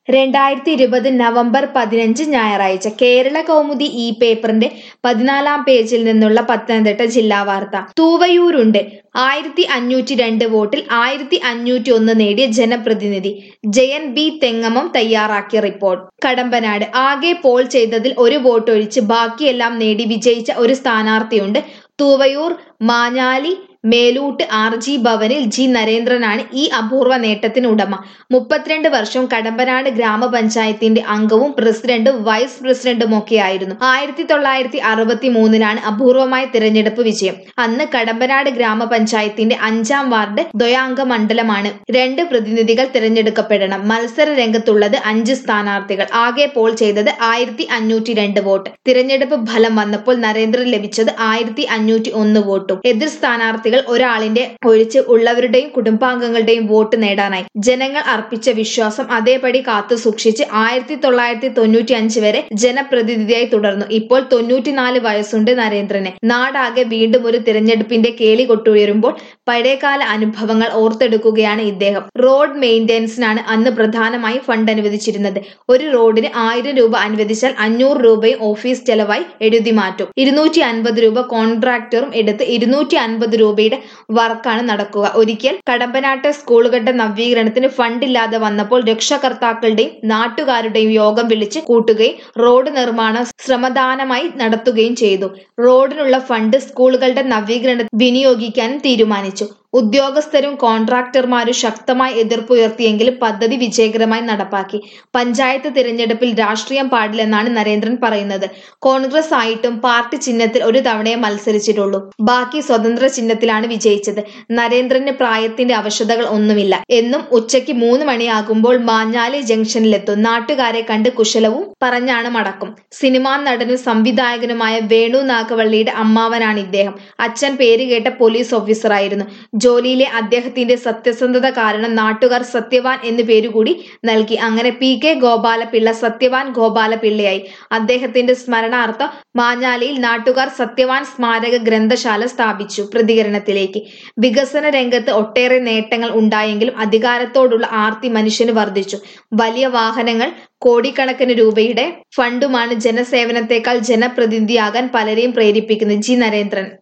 രണ്ടായിരത്തി ഇരുപത് നവംബർ പതിനഞ്ച് ഞായറാഴ്ച കേരള കൗമുദി ഈ പേപ്പറിന്റെ പതിനാലാം പേജിൽ നിന്നുള്ള പത്തനംതിട്ട ജില്ലാ വാർത്ത തൂവയൂരുണ്ട് ആയിരത്തി അഞ്ഞൂറ്റി രണ്ട് വോട്ടിൽ ആയിരത്തി അഞ്ഞൂറ്റി ഒന്ന് നേടിയ ജനപ്രതിനിധി ജയൻ ബി തെങ്ങമം തയ്യാറാക്കിയ റിപ്പോർട്ട് കടമ്പനാട് ആകെ പോൾ ചെയ്തതിൽ ഒരു വോട്ടൊഴിച്ച് ബാക്കിയെല്ലാം നേടി വിജയിച്ച ഒരു സ്ഥാനാർത്ഥിയുണ്ട് തൂവയൂർ മാഞ്ഞാലി മേലൂട്ട് ആർ ജി ഭവനിൽ ജി നരേന്ദ്രനാണ് ഈ അപൂർവ നേട്ടത്തിന് ഉടമ മുപ്പത്തിരണ്ട് വർഷം കടമ്പനാട് ഗ്രാമപഞ്ചായത്തിന്റെ അംഗവും പ്രസിഡന്റും വൈസ് പ്രസിഡന്റുമൊക്കെയായിരുന്നു ആയിരത്തി തൊള്ളായിരത്തി അറുപത്തി മൂന്നിലാണ് അപൂർവമായ തിരഞ്ഞെടുപ്പ് വിജയം അന്ന് കടമ്പനാട് ഗ്രാമപഞ്ചായത്തിന്റെ അഞ്ചാം വാർഡ് ദ്വയാംഗ മണ്ഡലമാണ് രണ്ട് പ്രതിനിധികൾ തിരഞ്ഞെടുക്കപ്പെടണം മത്സര രംഗത്തുള്ളത് അഞ്ച് സ്ഥാനാർത്ഥികൾ ആകെ പോൾ ചെയ്തത് ആയിരത്തി അഞ്ഞൂറ്റി രണ്ട് വോട്ട് തിരഞ്ഞെടുപ്പ് ഫലം വന്നപ്പോൾ നരേന്ദ്രൻ ലഭിച്ചത് ആയിരത്തി അഞ്ഞൂറ്റി ഒന്ന് വോട്ടും എതിർ സ്ഥാനാർത്ഥികൾ ഒരാളിന്റെ ഒഴിച്ച് ഉള്ളവരുടെയും കുടുംബാംഗങ്ങളുടെയും വോട്ട് നേടാനായി ജനങ്ങൾ അർപ്പിച്ച വിശ്വാസം അതേപടി കാത്തു സൂക്ഷിച്ച് ആയിരത്തി തൊള്ളായിരത്തി തൊണ്ണൂറ്റി അഞ്ച് വരെ ജനപ്രതിനിധിയായി തുടർന്നു ഇപ്പോൾ തൊണ്ണൂറ്റിനാല് വയസ്സുണ്ട് നരേന്ദ്രന് നാടാകെ വീണ്ടും ഒരു തിരഞ്ഞെടുപ്പിന്റെ കേളി കൊട്ടുയരുമ്പോൾ പഴയകാല അനുഭവങ്ങൾ ഓർത്തെടുക്കുകയാണ് ഇദ്ദേഹം റോഡ് മെയിന്റനൻസിനാണ് അന്ന് പ്രധാനമായും ഫണ്ട് അനുവദിച്ചിരുന്നത് ഒരു റോഡിന് ആയിരം രൂപ അനുവദിച്ചാൽ അഞ്ഞൂറ് രൂപയും ഓഫീസ് ചെലവായി എഴുതി മാറ്റും ഇരുന്നൂറ്റി അൻപത് രൂപ കോൺട്രാക്ടറും എടുത്ത് ഇരുന്നൂറ്റി അൻപത് രൂപയുടെ വർക്കാണ് നടക്കുക ഒരിക്കൽ കടമ്പനാട്ടെ സ്കൂളുകളുടെ നവീകരണത്തിന് ഫണ്ടില്ലാതെ വന്നപ്പോൾ രക്ഷകർത്താക്കളുടെയും നാട്ടുകാരുടെയും യോഗം വിളിച്ച് കൂട്ടുകയും റോഡ് നിർമ്മാണം ശ്രമദാനമായി നടത്തുകയും ചെയ്തു റോഡിനുള്ള ഫണ്ട് സ്കൂളുകളുടെ നവീകരണ വിനിയോഗിക്കാനും തീരുമാനിച്ചു ഉദ്യോഗസ്ഥരും കോൺട്രാക്ടർമാരും ശക്തമായി എതിർപ്പുയർത്തിയെങ്കിലും പദ്ധതി വിജയകരമായി നടപ്പാക്കി പഞ്ചായത്ത് തിരഞ്ഞെടുപ്പിൽ രാഷ്ട്രീയം പാടില്ലെന്നാണ് നരേന്ദ്രൻ പറയുന്നത് കോൺഗ്രസ് ആയിട്ടും പാർട്ടി ചിഹ്നത്തിൽ ഒരു തവണയെ മത്സരിച്ചിട്ടുള്ളൂ ബാക്കി സ്വതന്ത്ര ചിഹ്നത്തിലാണ് വിജയിച്ചത് നരേന്ദ്രന് പ്രായത്തിന്റെ അവശതകൾ ഒന്നുമില്ല എന്നും ഉച്ചയ്ക്ക് മൂന്ന് മണിയാകുമ്പോൾ മാഞ്ഞാലി ജംഗ്ഷനിലെത്തും നാട്ടുകാരെ കണ്ട് കുശലവും പറഞ്ഞാണ് മടക്കും സിനിമാ നടനും സംവിധായകനുമായ വേണു നാഗവള്ളിയുടെ അമ്മാവനാണ് ഇദ്ദേഹം അച്ഛൻ പേരുകേട്ട പോലീസ് ഓഫീസറായിരുന്നു ജോലിയിലെ അദ്ദേഹത്തിന്റെ സത്യസന്ധത കാരണം നാട്ടുകാർ സത്യവാൻ എന്നു പേരുകൂടി നൽകി അങ്ങനെ പി കെ ഗോപാലപിള്ള സത്യവാൻ ഗോപാലപിള്ളയായി അദ്ദേഹത്തിന്റെ സ്മരണാർത്ഥം മാഞ്ഞാലിയിൽ നാട്ടുകാർ സത്യവാൻ സ്മാരക ഗ്രന്ഥശാല സ്ഥാപിച്ചു പ്രതികരണത്തിലേക്ക് വികസന രംഗത്ത് ഒട്ടേറെ നേട്ടങ്ങൾ ഉണ്ടായെങ്കിലും അധികാരത്തോടുള്ള ആർത്തി മനുഷ്യന് വർദ്ധിച്ചു വലിയ വാഹനങ്ങൾ കോടിക്കണക്കിന് രൂപയുടെ ഫണ്ടുമാണ് ജനസേവനത്തെക്കാൾ ജനപ്രതിനിധിയാകാൻ പലരെയും പ്രേരിപ്പിക്കുന്നത് ജി നരേന്ദ്രൻ